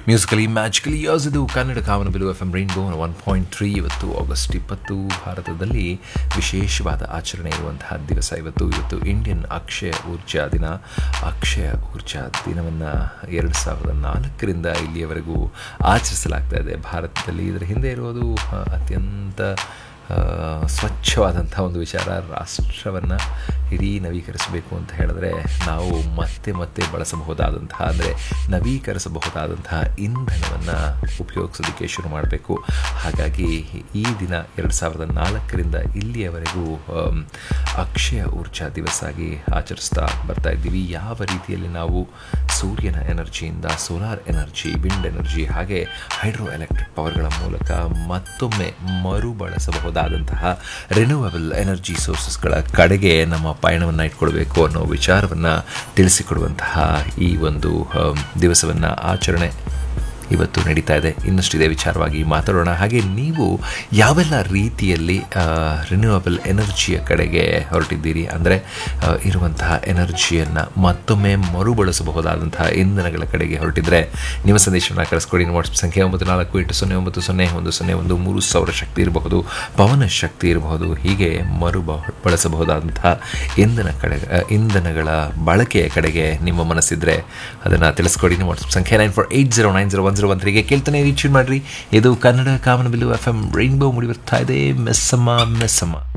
musically magically as ಇದು Kannada Kamanabillu F M rainbow one point three ಇವತ್ತು August ಇಪ್ಪತ್ತು ಭಾರತದಲ್ಲಿ ವಿಶೇಷವಾದ ಆಚರಣೆ ಇರುವಂತಹ ದಿವಸ ಇವತ್ತು ಇವತ್ತು ಇಂಡಿಯನ್ ಅಕ್ಷಯ ಊರ್ಜಾ ದಿನ ಅಕ್ಷಯ ಊರ್ಜಾ ದಿನವನ್ನು ಎರಡು ಸಾವಿರದ ನಾಲ್ಕರಿಂದ ಇಲ್ಲಿಯವರೆಗೂ ಆಚರಿಸಲಾಗ್ತಾ ಇದೆ ಭಾರತದಲ್ಲಿ ಇದರ ಹಿಂದೆ ಇರೋದು ಆ, ಅತ್ಯಂತ ಆ, ಸ್ವಚ್ಛವಾದಂಥ ಒಂದು ವಿಚಾರ ರಾಷ್ಟ್ರವನ್ನು ಇಡೀ ನವೀಕರಿಸಬೇಕು ಅಂತ ಹೇಳಿದ್ರೆ ನಾವು ಮತ್ತೆ ಮತ್ತೆ ಬಳಸಬಹುದಾದಂತಹ ಅಂದರೆ ನವೀಕರಿಸಬಹುದಾದಂತಹ ಇಂಧನವನ್ನು ಉಪಯೋಗಿಸೋದಕ್ಕೆ ಶುರು ಮಾಡಬೇಕು ಹಾಗಾಗಿ ಈ ದಿನ ಎರಡು ಸಾವಿರದ ನಾಲ್ಕರಿಂದ ಇಲ್ಲಿಯವರೆಗೂ ಆಮ್, ಅಕ್ಷಯ ಊರ್ಜಾ ದಿವಸ ಆಗಿ ಆಚರಿಸ್ತಾ ಬರ್ತಾ ಇದ್ದೀವಿ ಯಾವ ರೀತಿಯಲ್ಲಿ ನಾವು ಸೂರ್ಯನ ಎನರ್ಜಿಯಿಂದ ಸೋಲಾರ್ ಎನರ್ಜಿ ವಿಂಡ್ ಎನರ್ಜಿ ಹಾಗೆ ಹೈಡ್ರೋ ಎಲೆಕ್ಟ್ರಿಕ್ ಪವರ್ಗಳ ಮೂಲಕ ಮತ್ತೊಮ್ಮೆ ಮರುಬಳಸಬಹುದಾದಂತಹ ರಿನ್ಯೂವಬಲ್ ಎನರ್ಜಿ ಸೋರ್ಸಸ್ಗಳ ಕಡೆಗೆ ನಮ್ಮ ಪಯಣವನ್ನು ಇಟ್ಕೊಳ್ಬೇಕು ಅನ್ನೋ ವಿಚಾರವನ್ನು ತಿಳಿಸಿಕೊಡುವಂತಹ ಈ ಒಂದು ದಿವಸವನ್ನು ಆಚರಣೆ ಇವತ್ತು ನಡೀತಾ ಇದೆ ಇನ್ನಷ್ಟಿದೆ ವಿಚಾರವಾಗಿ ಮಾತಾಡೋಣ ಹಾಗೆ ನೀವು ಯಾವೆಲ್ಲ ರೀತಿಯಲ್ಲಿ ರಿನ್ಯೂವಬಲ್ ಎನರ್ಜಿಯ ಕಡೆಗೆ ಹೊರಟಿದ್ದೀರಿ ಅಂದರೆ ಇರುವಂತಹ ಎನರ್ಜಿಯನ್ನು ಮತ್ತೊಮ್ಮೆ ಮರುಬಳಸಬಹುದಾದಂತಹ ಇಂಧನಗಳ ಕಡೆಗೆ ಹೊರಟಿದ್ರೆ ನಿಮ್ಮ ಸಂದೇಶವನ್ನು ಕಳಿಸ್ಕೊಡಿ ವಾಟ್ಸಪ್ ಸಂಖ್ಯೆ ಒಂಬತ್ತು ನಾಲ್ಕು ಎಂಟು ಸೊನ್ನೆ ಒಂಬತ್ತು ಸೊನ್ನೆ ಒಂದು ಸೊನ್ನೆ ಒಂದು ಮೂರು ಸಾವಿರ ಶಕ್ತಿ ಇರಬಹುದು ಪವನ ಶಕ್ತಿ ಇರಬಹುದು ಹೀಗೆ ಮರು ಬಳಸಬಹುದಾದಂತಹ ಇಂಧನ ಕಡೆ ಇಂಧನಗಳ ಬಳಕೆಯ ಕಡೆಗೆ ನಿಮ್ಮ ಮನಸ್ಸಿದ್ರೆ ಅದನ್ನು ತಿಳಿಸ್ಕೊಡಿ ನಿಮ್ಮ ವಾಟ್ಸಪ್ ಸಂಖ್ಯೆ nine four eight zero nine zero one zero one ತ್ರೀಗೆ ಕೇಳ್ತಾನೆ ರೀಚ್ ಮಾಡಿರಿ ಇದು ಕನ್ನಡ ಕಾಮನಬಿಲ್ಲು ಎಫ್ ಎಂ ರೈನ್ಬೋ ಮುಡಿ ಬರ್ತಾ ಇದೆ ಮೆಸ್ಸಮ್ಮ ಮೆಸ್ಸಮ್ಮ